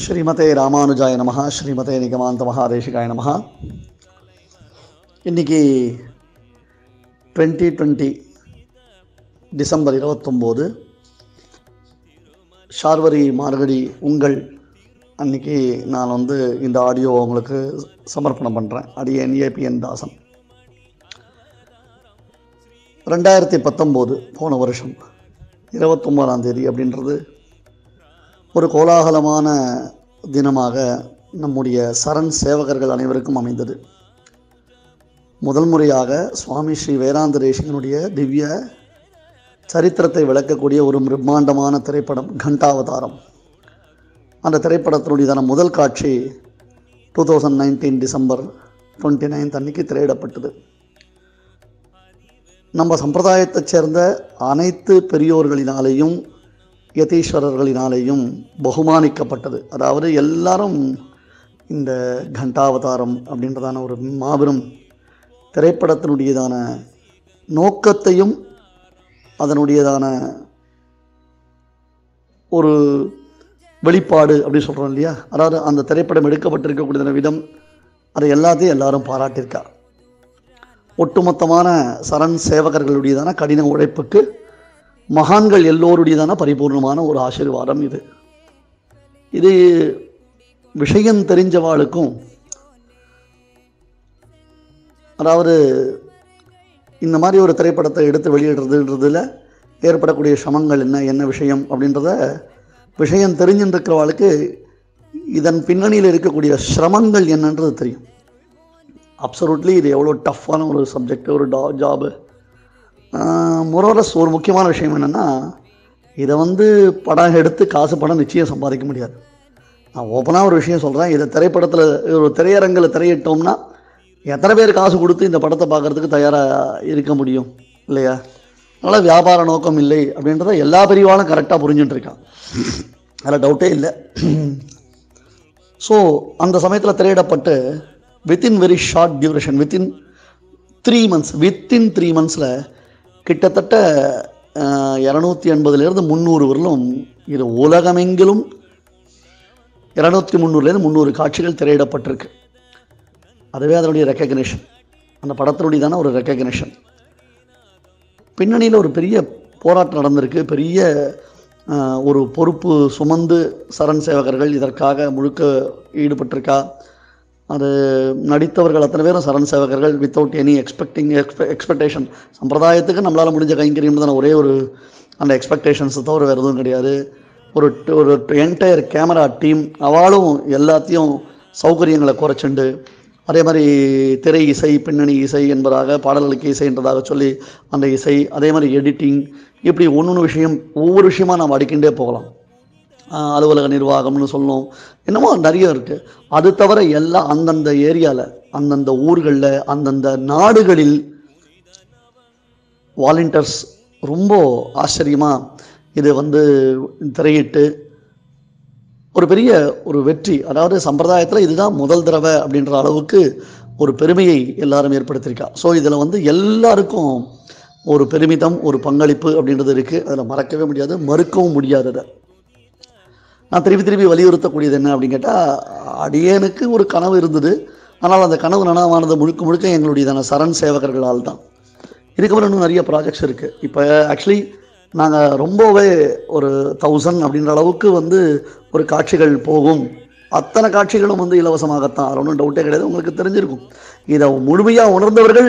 ஸ்ரீமதே ராமானுஜாய நமஹ ஸ்ரீமதே நிகமாந்த மகாதேசிகாய நமஹ இன்றைக்கி டுவெண்ட்டி டுவெண்ட்டி டிசம்பர் இருபத்தொம்போது ஷார்வரி மார்கழி உங்கள் அன்னைக்கு நான் வந்து இந்த ஆடியோ உங்களுக்கு சமர்ப்பணம் பண்ணுறேன் அடியன் ஏபிஎன் தாசன் ரெண்டாயிரத்தி பத்தொம்போது போன வருஷம் இருபத்தொம்போதாம் தேதி அப்படின்றது ஒரு கோலாகலமான தினமாக நம்முடைய சரண் சேவகர்கள் அனைவருக்கும் அமைந்தது முதல் முறையாக சுவாமி ஸ்ரீ வேதாந்த தேசிகனுடைய திவ்ய சரித்திரத்தை விளக்கக்கூடிய ஒரு பிரம்மாண்டமான திரைப்படம் கண்டாவதாரம் அந்த திரைப்படத்தினுடையதான முதல் காட்சி two thousand nineteen December twenty ninth அன்னைக்கு திரையிடப்பட்டது நம்ம சம்பிரதாயத்தைச் சேர்ந்த அனைத்து பெரியோர்களினாலேயும் யதீஸ்வரர்களினாலேயும் பகுமானிக்கப்பட்டது அதாவது எல்லாரும் இந்த கண்டாவதாரம் அப்படின்றதான ஒரு மாபெரும் திரைப்படத்தினுடையதான நோக்கத்தையும் அதனுடையதான ஒரு வெளிப்பாடு அப்படின்னு சொல்கிறோம் இல்லையா அதாவது அந்த திரைப்படம் எடுக்கப்பட்டிருக்கக்கூடிய விதம் அதை எல்லாத்தையும் எல்லாரும் பாராட்டியிருக்கா ஒட்டுமொத்தமான சரண் சேவகர்களுடையதான கடின உழைப்புக்கு மகான்கள் எல்லோருடையதான பரிபூர்ணமான ஒரு ஆசீர்வாதம் இது இது விஷயம் தெரிஞ்சவாளுக்கும் அதாவது இந்த மாதிரி ஒரு திரைப்படத்தை எடுத்து வெளியிடுறதுன்றதுல ஏற்படக்கூடிய சமங்கள் என்ன என்ன விஷயம் அப்படின்றத விஷயம் தெரிஞ்சுருக்கிறவாளுக்கு இதன் பின்னணியில் இருக்கக்கூடிய சிரமங்கள் என்னன்றது தெரியும் அப்சல்யூட்லி இது எவ்வளோ டஃப்பான ஒரு சப்ஜெக்ட் ஒரு டா ஜாபு மொரோரஸ் ஒரு முக்கியமான விஷயம் என்னென்னா இதை வந்து படம் எடுத்து காசு படம் நிச்சயம் சம்பாதிக்க முடியாது நான் ஓப்பனாக ஒரு விஷயம் சொல்கிறேன் இதை திரைப்படத்தில் ஒரு திரையரங்கில் திரையிட்டோம்னா எத்தனை பேர் காசு கொடுத்து இந்த படத்தை பார்க்குறதுக்கு தயாராக இருக்க முடியும் இல்லையா அதனால் வியாபார நோக்கம் இல்லை அப்படின்றத எல்லா பெரியவாளும் கரெக்டாக புரிஞ்சுட்டு இருக்கான் அதில் டவுட்டே இல்லை ஸோ அந்த சமயத்தில் திரையிடப்பட்டு within very short duration within three months within three மந்த்ஸில் கிட்டத்தட்ட இரநூத்தி எண்பதுலேருந்து முந்நூறு வரலும் இது உலகமெங்கிலும் இரநூத்தி முந்நூறுலேருந்து முந்நூறு காட்சிகள் திரையிடப்பட்டிருக்கு அதுவே அதனுடைய ரெக்கக்னேஷன் அந்த படத்தினுடையதான ஒரு ரெக்கக்னேஷன் பின்னணியில் ஒரு பெரிய போராட்டம் நடந்திருக்கு பெரிய ஒரு பொறுப்பு சுமந்து சரண் சேவகர்கள் இதற்காக முழுக்க ஈடுபட்டிருக்கா அது நடித்தவர்கள் அத்தனை பேரும் சரண் சேவகர்கள் வித்தவுட் எனி எக்ஸ்பெக்டிங் எக்ஸ்பெ எக்ஸ்பெக்டேஷன் சம்பிரதாயத்துக்கு நம்மளால் முடிஞ்ச கைங்கரியம் தானே ஒரே ஒரு அந்த எக்ஸ்பெக்டேஷன்ஸை தவிர வேறு எதுவும் கிடையாது ஒரு ஒரு என்டையர் கேமரா டீம் அவளும் எல்லாத்தையும் சௌகரியங்களை குறைச்சுண்டு அதே மாதிரி திரை இசை பின்னணி இசை என்பதாக பாடல்களுக்கு இசை என்றதாக சொல்லி அந்த இசை அதே மாதிரி எடிட்டிங் இப்படி ஒன்று ஒன்று விஷயம் ஒவ்வொரு விஷயமாக நாம் அடிக்கின்றே போகலாம் அலுவலக நிர்வாகம்னு சொல்லணும் என்னமோ நிறைய இருக்குது அது தவிர எல்லாம் அந்தந்த ஏரியாவில் அந்தந்த ஊர்களில் அந்தந்த நாடுகளில் வாலண்டியர்ஸ் ரொம்ப ஆச்சரியமாக இது வந்து திரையிட்டு ஒரு பெரிய ஒரு வெற்றி அதாவது சம்பிரதாயத்தில் இதுதான் முதல் தடவை அப்படின்ற அளவுக்கு ஒரு பெருமையை எல்லாரும் ஏற்படுத்தியிருக்கா ஸோ இதில் வந்து எல்லாருக்கும் ஒரு பெருமிதம் ஒரு பங்களிப்பு அப்படின்றது இருக்குது அதில் மறக்கவே முடியாது மறுக்கவும் முடியாது அதை நான் திருப்பி திருப்பி வலியுறுத்தக்கூடியது என்ன அப்படின்னு கேட்டால் அடியனுக்கு ஒரு கனவு இருந்தது ஆனால் அந்த கனவு நனவானது முழுக்க முழுக்க எங்களுடையதான சரண் சேவகர்களால் தான் இதுக்கப்புறம் இன்னும் நிறைய ப்ராஜெக்ட்ஸ் இருக்குது இப்போ ஆக்சுவலி நாங்கள் ரொம்பவே ஒரு தௌசண்ட் அப்படின்ற அளவுக்கு வந்து ஒரு காட்சிகள் போகும் அத்தனை காட்சிகளும் வந்து இலவசமாகத்தான் அது ஒன்றும் டவுட்டே கிடையாது உங்களுக்கு தெரிஞ்சிருக்கும் இதை முழுமையாக உணர்ந்தவர்கள்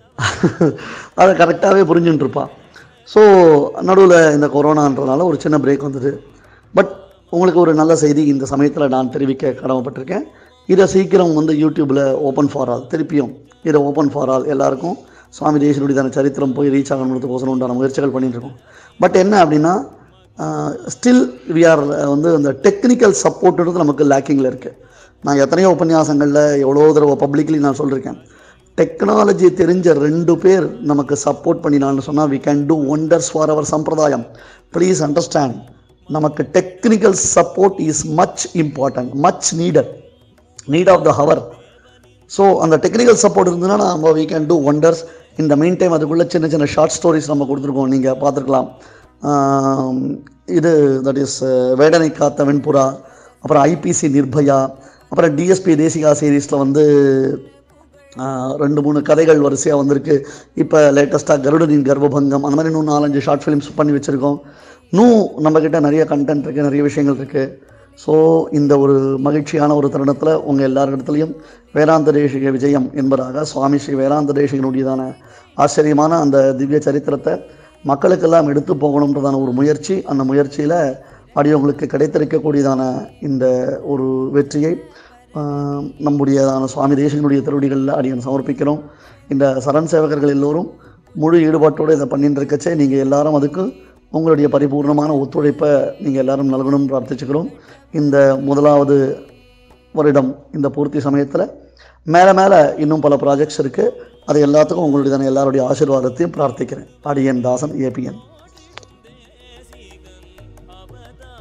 அதை கரெக்டாகவே புரிஞ்சுட்டு இருப்பான் ஸோ நடுவில் இந்த கொரோனான்றதுனால ஒரு சின்ன பிரேக் வந்தது பட் உங்களுக்கு ஒரு நல்ல செய்தி இந்த சமயத்தில் நான் தெரிவிக்க கடமைப்பட்டிருக்கேன் இதை சீக்கிரம் வந்து யூடியூப்பில் ஓப்பன் ஃபார் ஆல் திருப்பியும் இதை ஓப்பன் ஃபார் ஆல் எல்லாருக்கும் சுவாமி தேசனுடையதான சரித்திரம் போய் ரீச் ஆகணுன்றதுக்கோசரம் உண்டான முயற்சிகள் பண்ணிட்டுருக்கோம் பட் என்ன அப்படின்னா ஸ்டில் வி ஆர் வந்து அந்த டெக்னிக்கல் சப்போர்ட்டுன்றது நமக்கு லேக்கிங்கில் இருக்குது நான் எத்தனையோ உபன்யாசங்களில் எவ்வளோ தடவை பப்ளிக்லி நான் சொல்லியிருக்கேன் டெக்னாலஜி தெரிஞ்ச ரெண்டு பேர் நமக்கு சப்போர்ட் பண்ணினான்னு சொன்னால் we can do wonders for our சம்பிரதாயம் ப்ளீஸ் அண்டர்ஸ்டாண்ட் நமக்கு technical support is much important much needed need of the hour so அந்த டெக்னிக்கல் சப்போர்ட் இருந்ததுன்னா நம்ம வீ கேன் டூ ஒண்டர்ஸ் இந்த மெயின் டைம் அதுக்குள்ளே சின்ன சின்ன ஷார்ட் ஸ்டோரிஸ் நம்ம கொடுத்துருக்கோம் நீங்கள் பார்த்துருக்கலாம் ஆம், இது தட் இஸ் வேடனை காத்த வெண்புறா அப்புறம் ஐபிசி நிர்பயா அப்புறம் டிஎஸ்பி தேசிகா சீரீஸில் வந்து ஆஹ், ரெண்டு மூணு கதைகள் வரிசையாக வந்திருக்கு இப்போ லேட்டஸ்ட்டாக கருடனின் கர்ப்பபங்கம் அந்த மாதிரி இன்னும் நாலஞ்சு ஷார்ட் ஃபிலிம்ஸ் பண்ணி வச்சுருக்கோம் இன்னும் நம்மக்கிட்ட நிறைய கண்டென்ட் இருக்குது நிறைய விஷயங்கள் இருக்குது ஸோ இந்த ஒரு மகிழ்ச்சியான ஒரு தருணத்தில் உங்கள் எல்லாரிடத்துலையும் வேதாந்த தேசிக விஜயம் என்பதாக சுவாமி ஸ்ரீ வேதாந்த தேசிகனுடையதான ஆச்சரியமான அந்த திவ்ய சரித்திரத்தை மக்களுக்கெல்லாம் எடுத்து போகணுன்றதான ஒரு முயற்சி அந்த முயற்சியில் அடியவங்களுக்கு கிடைத்திருக்கக்கூடியதான இந்த ஒரு வெற்றியை ஆஹ், நம்முடையதான சுவாமி தேசிகனுடைய திருவடிகளில் அடியன் சமர்ப்பிக்கிறோம் இந்த சரண் சேவகர்கள் எல்லோரும் முழு ஈடுபாட்டோடு இதை பண்ணிட்டு இருக்கச்சே நீங்கள் எல்லாரும் அதுக்கு உங்களுடைய பரிபூர்ணமான ஒத்துழைப்பை நீங்கள் எல்லாரும் நல்கணும்னு பிரார்த்திச்சுக்கிறோம் இந்த முதலாவது வருடம் இந்த பூர்த்தி சமயத்தில் மேலே மேலே இன்னும் பல ப்ராஜெக்ட்ஸ் இருக்குது அது எல்லாத்துக்கும் உங்களுடைய எல்லாருடைய ஆசீர்வாதத்தையும் பிரார்த்திக்கிறேன் அடியன் தாசன் ஏபிஎன்